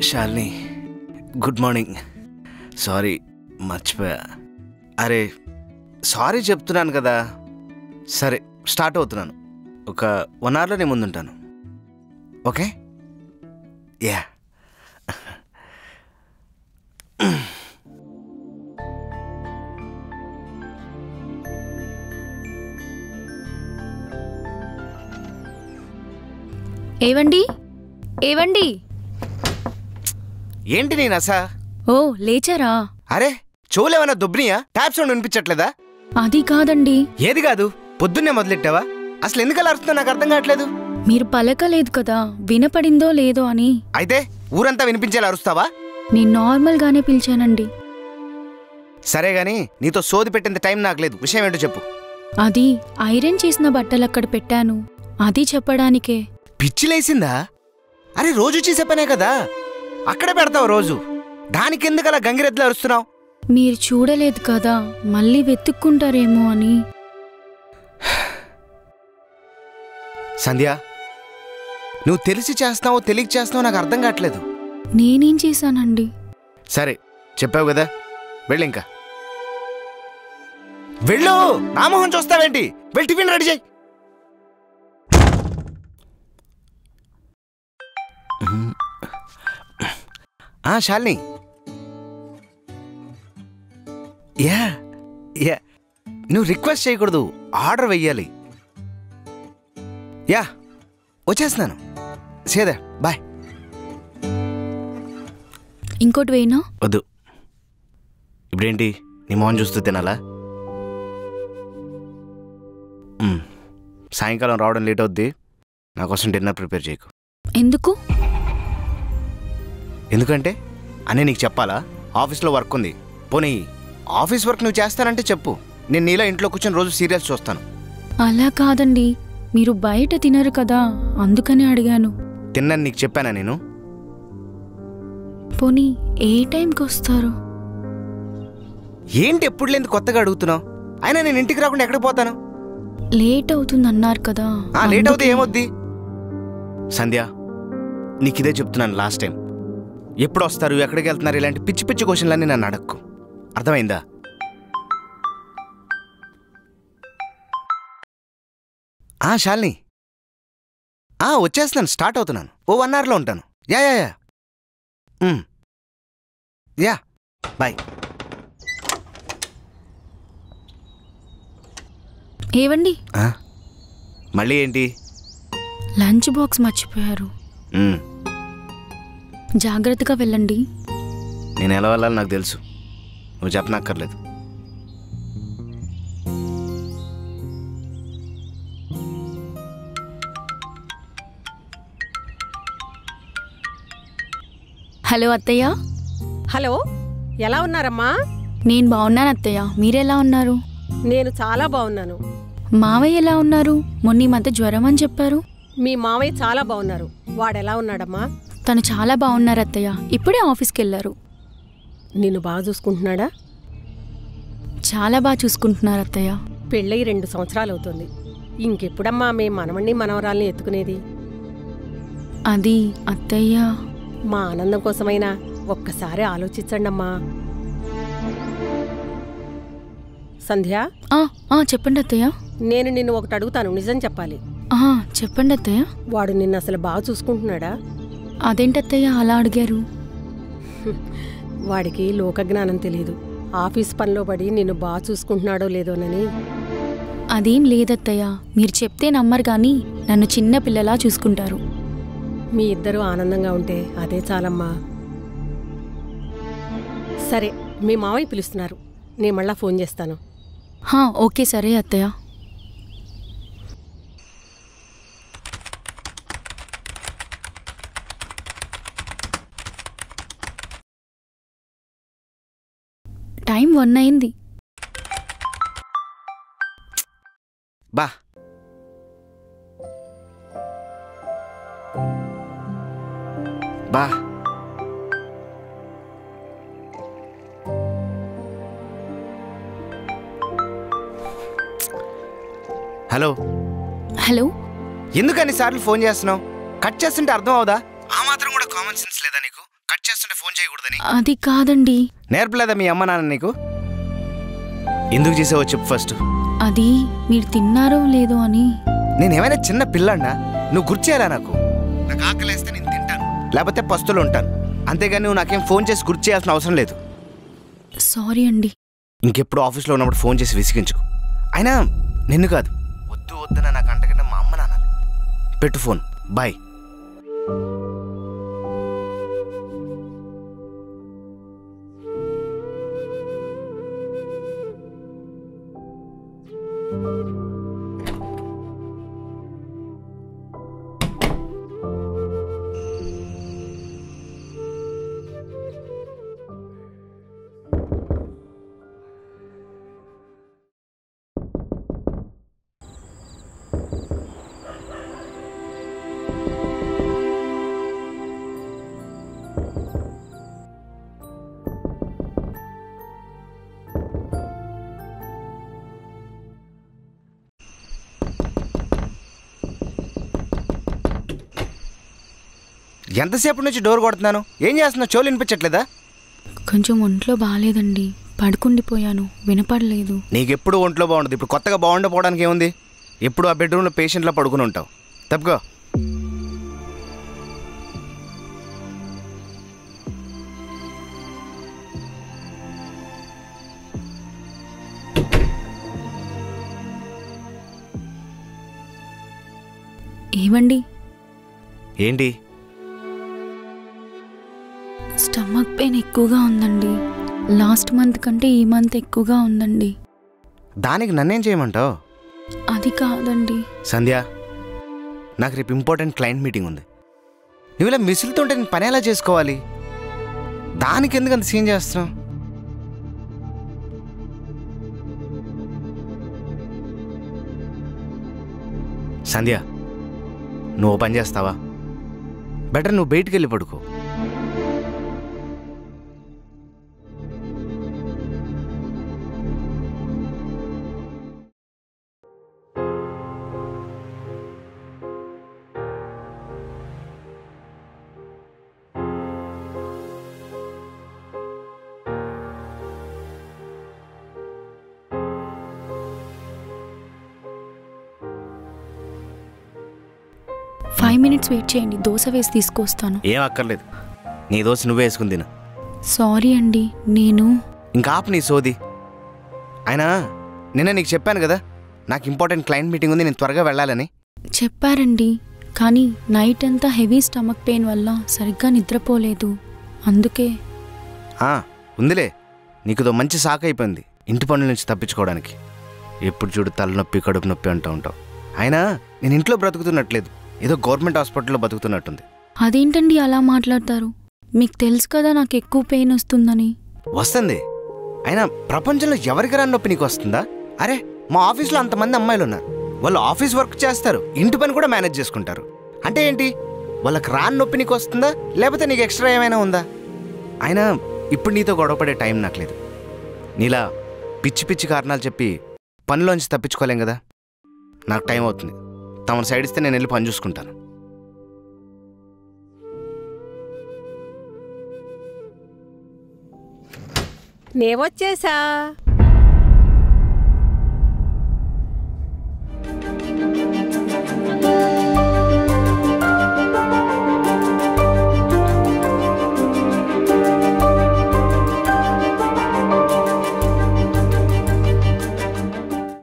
Shalini good morning sorry మర్చిపోయా అరే sorry చెప్తున్నాను కదా సరే స్టార్ట్ అవుతున్నాను ఒక వన్ అవర్లో నేను ముందుంటాను ఓకే యా ఏవండి ఏవండి ఏంటి నేను అసా ఓ లేచారా అరే చెవులేమన్నా దుబ్బినియా ట్యాప్ సౌండ్ వినిపించట్లేదా అది కాదండి ఏది కాదు పొద్దున్నే మొదలెట్టావా అసలు ఎందుకు అలా అరుస్తుందో నాకు అర్థం కావట్లేదు మీరు పలకలేదు కదా వినపడిందో లేదో అని అయితే ఊరంతా వినిపించేలా అరుస్తావా నేను నార్మల్గానే పిలిచానండి సరే గాని నీతో సోది పెట్టేంత టైం నాకు లేదు విషయం ఏంటో చెప్పు అది ఐరన్ చేసిన బట్టలు అక్కడ పెట్టాను అది చెప్పడానికే పిచ్చిలేసిందా అరే రోజు చేసే పనే కదా అక్కడే పెడతావు రోజు దానికెందుకు అలా గంగిరెద్దులు అరుస్తున్నావు మీరు చూడలేదు కదా మళ్ళీ వెతుక్కుంటారేమో అని సంధ్య నువ్వు తెలిసి చేస్తున్నావో తెలియక చేస్తున్నావో నాకు అర్థం కావట్లేదు నేనేం చేశానండి సరే చెప్పావు కదా వెళ్ళు ఇంకా వెళ్ళు నామోహన్ చూస్తావేంటి వెళ్ళి టిఫిన్ రెడీ చేయి ఆ శాలిని యా యా నువ్వు రిక్వెస్ట్ చేయకూడదు ఆర్డర్ వెయ్యాలి యా వచ్చేస్తున్నాను సేదా బాయ్ ఇంకోటి వేయనా వద్దు ఇప్పుడేంటి నీ మొహం చూస్తూ తినాలా మ్మ్. సాయంకాలం రావడం లేట్ అవుద్ది నా కోసం డిన్నర్ ప్రిపేర్ చేయకు ఎందుకు ఎందుకంటే అనే నీకు చెప్పాలా ఆఫీస్లో వర్క్ ఉంది పోనీ ఆఫీస్ వర్క్ నువ్వు చేస్తానంటే చెప్పు నేను నీలా ఇంట్లో కూర్చొని రోజు సీరియల్స్ చూస్తాను అలా కాదండి మీరు బయట తినరు కదా అందుకని అడిగాను తిన్నాను నీకు చెప్పానా నేను పోనీ ఏ టైంకి వస్తారు ఏంటి ఎప్పుడు లేని కొత్తగా అడుగుతున్నావు అయినా నేను ఇంటికి రాకుండా ఎక్కడికి పోతాను లేట్ అవుతుంది అన్నారు కదా ఆ లేట్ అవుతే అందుకే. ఏమొద్ది సంధ్య నీకు ఇదే చెప్తున్నాను లాస్ట్ టైం ఎప్పుడు వస్తారు ఎక్కడికి వెళ్తున్నారు ఇలాంటి పిచ్చి పిచ్చి క్వశ్చన్లన్నీ నన్ను అడక్కు అర్థమైందా ఆ శాలిని ఆ వచ్చేస్తున్నాను స్టార్ట్ అవుతున్నాను ఓ వన్ అవర్లో ఉంటాను yeah yeah yeah um. Yeah bye ఏవండి ఆ? మళ్ళీ ఏంటి లంచ్ బాక్స్ మర్చిపోయారు ఉమ్. జాగ్రత్తగా వెళ్ళండి నేను ఎలా వెళ్ళాలో నాకు తెలుసు నువ్వు చెప్పనక్కర్లేదు హలో అత్తయ్య హలో ఎలా ఉన్నారమ్మా నేను బాగున్నాను అత్తయ్య మీరెలా ఉన్నారు నేను చాలా బాగున్నాను మావయ్య ఎలా ఉన్నారు మొన్న ఈ మధ్య జ్వరం అని చెప్పారు మీ మామయ్య చాలా బాగున్నారు వాడెలా ఉన్నాడమ్మా తను చాలా బాగున్నారు అత్తయ్య ఇప్పుడే ఆఫీస్కి వెళ్ళారు నిన్ను బాగా చూసుకుంటున్నాడా చాలా బాగా చూసుకుంటున్నారు అత్తయ్య పెళ్ళయి రెండు సంవత్సరాలు అవుతుంది ఇంకెప్పుడమ్మా మేం మనవణ్ణి మనవరాల్ని ఎత్తుకునేది అది అత్తయ్య మా ఆనందం కోసమైనా ఒక్కసారి ఆలోచించండమ్మా సంధ్య ఆ, ఆ, చెప్పండి అత్తయ్య నేను నిన్ను ఒకటి అడుగుతాను నిజం చెప్పాలి ఆ, చెప్పండి అత్తయ్య వాడు నిన్ను అసలు బాగా చూసుకుంటున్నాడా అదేంటి అత్తయ్య అలా అడిగారు వాడికి లోకజ్ఞానం తెలియదు ఆఫీస్ పనిలో పడి నిన్ను బాగా చూసుకుంటున్నాడో లేదోనని అదేం లేదత్తయ్య మీరు చెప్తే నమ్మరు కానీ నన్ను చిన్న పిల్లలా చూసుకుంటారు మీ ఇద్దరూ ఆనందంగా ఉంటే అదే చాలమ్మా సరే మీ మావయ్య పిలుస్తున్నారు నేను మళ్ళా ఫోన్ చేస్తాను హా ఓకే సరే అత్తయ్య టైం వన్ అయింది బా బా హలో హలో ఎందుకు అన్నిసార్లు ఫోన్ చేస్తున్నావు కట్ చేస్తుంటే అర్థం అవుదా ఆ మాత్రం కూడా కామన్ సెన్స్ లేదా నీకు కట్ ఫోన్ చేయకూడదని అది కాదండి నేర్పలేదా మీ అమ్మ నాన్న నీకు ఎందుకు చేసావో చెప్పు ఫస్ట్ అది మీరు తిన్నారో లేదో అని నేనేమైనా చిన్న పిల్లన్నా నువ్వు గుర్చేయాలా నాకు నాకు ఆకలేస్తే నేను తింటాను లేకపోతే పస్తులు ఉంటాను అంతేగాని నువ్వు నాకేం ఫోన్ చేసి గుర్తు చేయాల్సిన అవసరం లేదు సారీ అండి ఇంకెప్పుడు ఆఫీస్లో ఉన్నప్పుడు ఫోన్ చేసి విసిగించుకు అయినా నిన్ను కాదు వద్దు వద్దున నాకు అంటకన్నా మా అమ్మ నాన్న పెట్టు ఫోన్ బాయ్ ఎంతసేపు నుంచి డోర్ కొడుతున్నాను ఏం చేస్తున్నావు చెవులు వినిపించట్లేదా కొంచెం ఒంట్లో బాగాలేదండి పడుకుండిపోయాను వినపడలేదు నీకెప్పుడు ఒంట్లో బాగుండదు ఇప్పుడు కొత్తగా బాగుండపోవడానికి ఏముంది ఎప్పుడు ఆ బెడ్రూమ్లో పేషెంట్లా పడుకుని ఉంటావు తప్పుకో ఏమండి ఏంటి స్టమక్ పెయిన్ ఎక్కువగా ఉందండి లాస్ట్ మంత్ కంటే ఈ మంత్ ఎక్కువగా ఉందండి దానికి నన్నేం చేయమంటావు అది కాదండి సంధ్య నాకు రేపు ఇంపార్టెంట్ క్లయింట్ మీటింగ్ ఉంది నువ్వు ఇలా మిసులుతుంటే నేను పని ఎలా చేసుకోవాలి దానికి ఎందుకు అంత సీన్ చేస్తున్నావు సంధ్య నువ్వు ఓ పని చేస్తావా బెటర్ నువ్వు బయటికి వెళ్ళి పడుకో ఫైవ్ మినిట్స్ వెయిట్ చేయండి దోశ వేసి తీసుకొస్తాను ఏం అక్కర్లేదు నీ దోశ నువ్వే వేసుకుని తిను సారీ అండి నేను ఇంకా ఆపు నీ సోది అయినా నిన్న నీకు చెప్పాను కదా నాకు ఇంపార్టెంట్ క్లయింట్ మీటింగ్ ఉంది నేను త్వరగా వెళ్ళాలని చెప్పారండి కానీ నైట్ అంతా హెవీ స్టమక్ పెయిన్ వల్ల సరిగ్గా నిద్రపోలేదు అందుకే ఆ, ఉందిలే నీకుదో మంచి సాకు అయిపోయింది ఇంటి పనుల నుంచి తప్పించుకోవడానికి ఎప్పుడు చూడు తలనొప్పి కడుపు నొప్పి అంటూ ఉంటావు అయినా నేను ఇంట్లో బ్రతుకుతున్నట్లేదు ఏదో గవర్నమెంట్ హాస్పిటల్లో బతుకుతున్నట్టుంది అదేంటండి అలా మాట్లాడతారు మీకు తెలుసు కదా నాకు ఎక్కువ పెయిన్ వస్తుందని వస్తుంది అయినా ప్రపంచంలో ఎవరికి రాని నొప్పి నీకు వస్తుందా అరే మా ఆఫీస్లో అంతమంది అమ్మాయిలు ఉన్నారు వాళ్ళు ఆఫీస్ వర్క్ చేస్తారు ఇంటి పని కూడా మేనేజ్ చేసుకుంటారు అంటే ఏంటి వాళ్ళకి రాని నొప్పి నీకు వస్తుందా లేకపోతే నీకు ఎక్స్ట్రా ఏమైనా ఉందా అయినా ఇప్పుడు నీతో గొడవపడే టైం నాకు లేదు నీలా పిచ్చి పిచ్చి కారణాలు చెప్పి పనిలోంచి తప్పించుకోలేం కదా నాకు టైం అవుతుంది తమ సైడ్ ఇస్తే నేను వెళ్ళి పని చూసుకుంటాను నేవొచ్చేసా